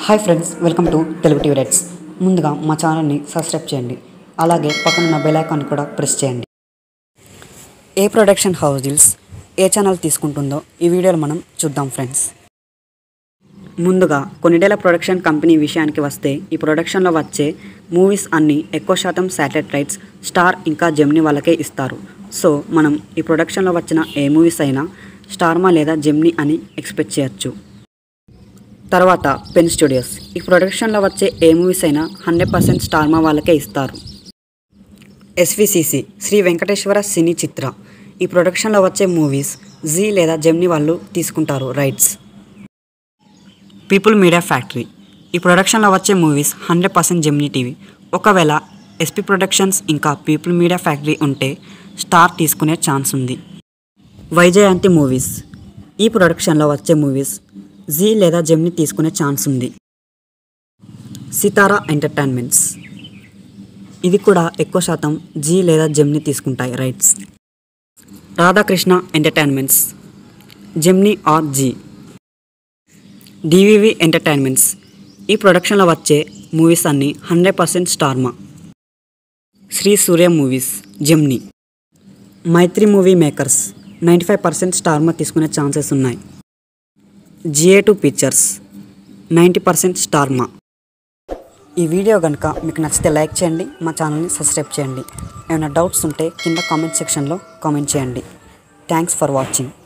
hi friends welcome to Telugu TV Reds ముందుగా మా ఛానల్ని సబ్స్క్రైబ్ చేయండి అలాగే పక్కనున్న బెల్ ఐకాన్ కూడా ప్రెస్ చేయండి ఏ ప్రొడక్షన్ హౌస్ డీల్స్ ఏ ఛానల్ తీసుకుంటుందో ఈ వీడియోలో మనం చూద్దాం ఫ్రెండ్స్ ముందుగా కొన్నిడేల ప్రొడక్షన్ కంపెనీ విషయానికి వస్తే ఈ ప్రొడక్షన్లో వచ్చే మూవీస్ అన్నీ ఎక్కువ శాతం శాటిలైట్ రైట్స్ స్టార్ ఇంకా జెమ్ని వాళ్ళకే ఇస్తారు సో మనం ఈ ప్రొడక్షన్లో వచ్చిన ఏ మూవీస్ అయినా స్టార్మా లేదా జెమ్ని అని ఎక్స్పెక్ట్ చేయొచ్చు తర్వాత పెన్ స్టూడియోస్ ఈ ప్రొడక్షన్లో వచ్చే ఏ మూవీస్ అయినా హండ్రెడ్ పర్సెంట్ స్టార్మా వాళ్ళకే ఇస్తారు ఎస్విసిసి శ్రీ వెంకటేశ్వర సినీ చిత్ర ఈ ప్రొడక్షన్లో వచ్చే మూవీస్ జీ లేదా జెమ్ని వాళ్ళు తీసుకుంటారు రైట్స్ పీపుల్ మీడియా ఫ్యాక్టరీ ఈ ప్రొడక్షన్లో వచ్చే movies hundred percent Gemini TV ఒకవేళ ఎస్పీ ప్రొడక్షన్స్ ఇంకా పీపుల్ మీడియా ఫ్యాక్టరీ ఉంటే స్టార్ తీసుకునే ఛాన్స్ ఉంది వైజయంతి మూవీస్ ఈ ప్రొడక్షన్లో వచ్చే మూవీస్ జీ లేదా జెమ్ని తీసుకునే ఛాన్స్ ఉంది సితారా ఎంటర్టైన్మెంట్స్ ఇది కూడా ఎక్కువ శాతం జీ లేదా జెమ్ని తీసుకుంటాయి rights Radhakrishna Entertainments Gemini or Zee DVV Entertainments ఈ ప్రొడక్షన్లో వచ్చే మూవీస్ అన్నీ hundred percent Star Maa Shri Surya Movies Gemini Mythri Movie Makers ninety five percent Star Maa తీసుకునే ఛాన్సెస్ ఉన్నాయి GA two Pictures ninety percent Star Maa ఈ వీడియో కనుక మీకు నచ్చితే లైక్ చేయండి మా ఛానల్ని సబ్స్క్రైబ్ చేయండి ఏమైనా డౌట్స్ ఉంటే కింద కామెంట్ సెక్షన్లో కామెంట్ చేయండి థ్యాంక్స్ ఫర్ వాచింగ్